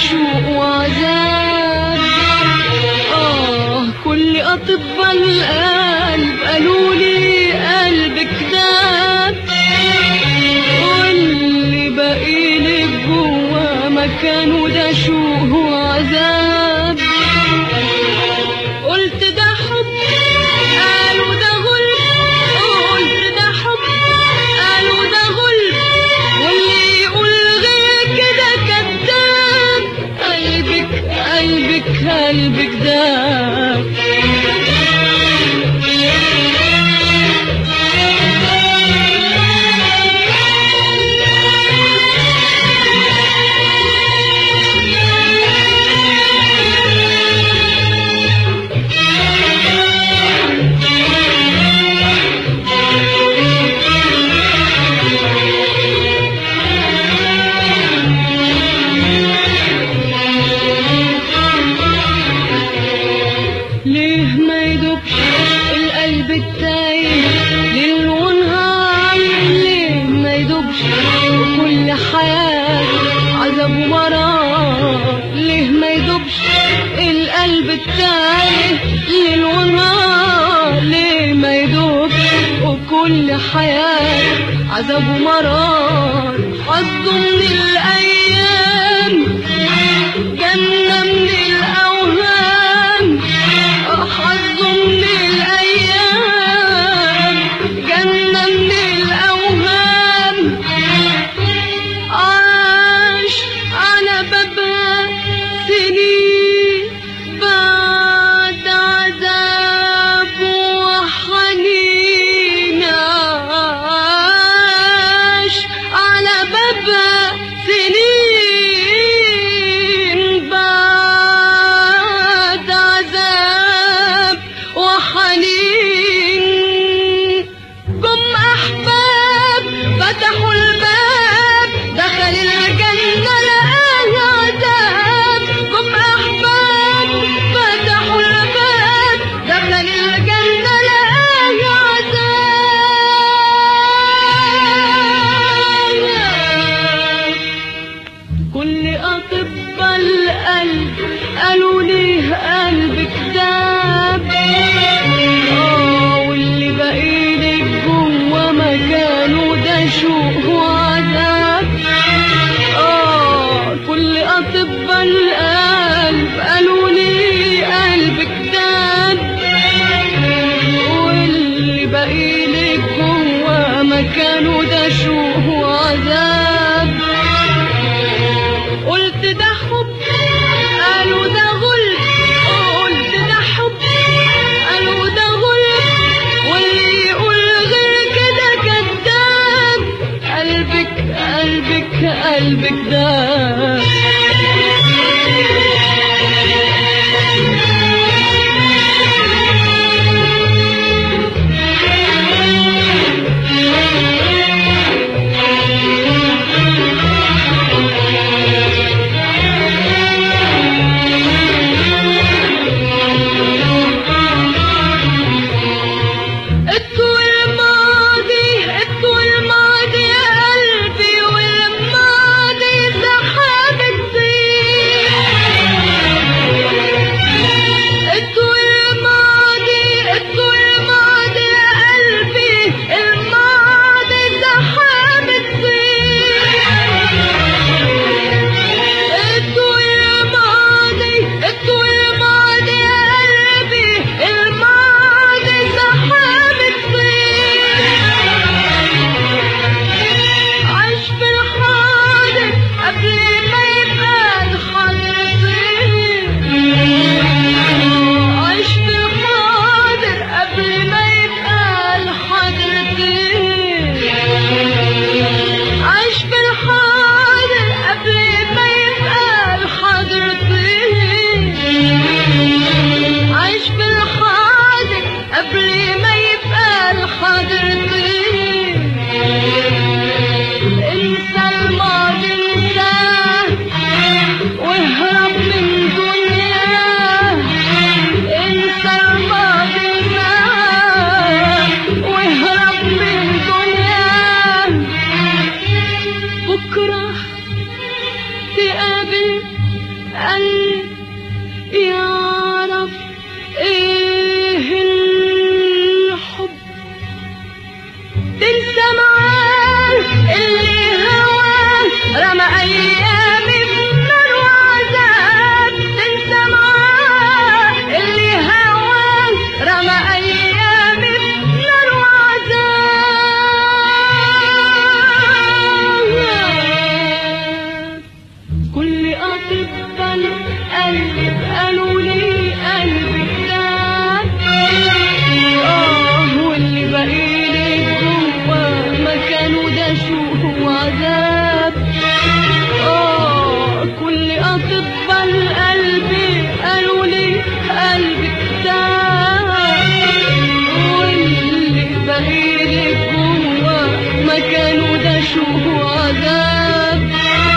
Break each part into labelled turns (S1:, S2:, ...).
S1: شوق وعذاب آه كل أطباء القلب قالوا لي قلبك داب واللي باقي لك جوا مكانه ده شوق وعذاب قلت ده حب قالوا ده غلب قلت ده حب قالوا ده غلب واللي يقول غير كده كذاب قلبك قلبك قلبك ده ليه ما يدوبش القلب التايه ليل ونهار ليه ما يدوبش وكل حياته عذاب ومرار ليه ما يدوبش القلب التايه ليل ونهار ليه ما يدوبش وكل حياته عذاب ومرار حظه من الأيام جنة من الأوهام حظه من الأيام جنة من الأوهام عاش على بابها سنين بعد عذاب وحنين عاش على بابها سنين بعد عذاب وحنين جم أحباب فتحوا الباب دخل الجنة لقاها عذاب جم أحباب فتحوا الباب دخل الجنة لقاها عذاب كل أطباء القلب قالوا ليه قلبك داب آه واللي باقي لك جوا مكانه ده شوق وعذاب آه كل أطباء القلب قالوا لي قلبك داب واللي باقي لك جوا مكانه ده شوق وعذاب قلت ده حب قالوا ده غلب قلت ده حب قالوا ده غلب واللي يقول غير كده كذاب قلبك قلبك قلبك ده الطول الماضي الطول الماضي يا قلبي والماضي سحاب الطير الطول الماضي الطول الماضي يا قلبي الماضي سحاب الطير الطول الماضي الطول الماضي يا قلبي الماضي سحاب الطير عاش في الحاضر قبل ما يبقى الحاضر طير عاش في الحاضر قبل ما يبقى الحاضر طير عاش في الحاضر قبل ما يبقى الحاضر طير عاش في الحاضر قبل ما يبقى الحاضر طير انسى الماضي انساه واهرب من دنياه انسى الماضي انساه واهرب من دنياه بكره تقابل قلب يعرف ايه الحب تنسى معاه اللي هواه رمى ايامي بنار وعذاب تنسى معاه اللي هواه رمى ايامي بنار وعذاب كل أطباء القلب قالوا لي قلبي كتاب آه واللي بقيلي جوا مكانه ده شوق وعذاب آه كل أطباء القلب قالوا لي قلبي كتاب واللي بقيلي جوا مكانه ده شوق وعذاب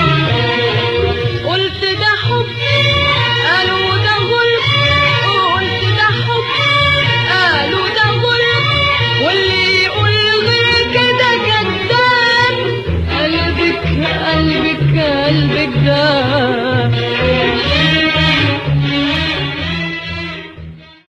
S1: قلت ده حب قالوا ده غلب قلت ده حب قالوا ده غلب واللي يقول غير كده كذاب قلبك قلبك قلبك ده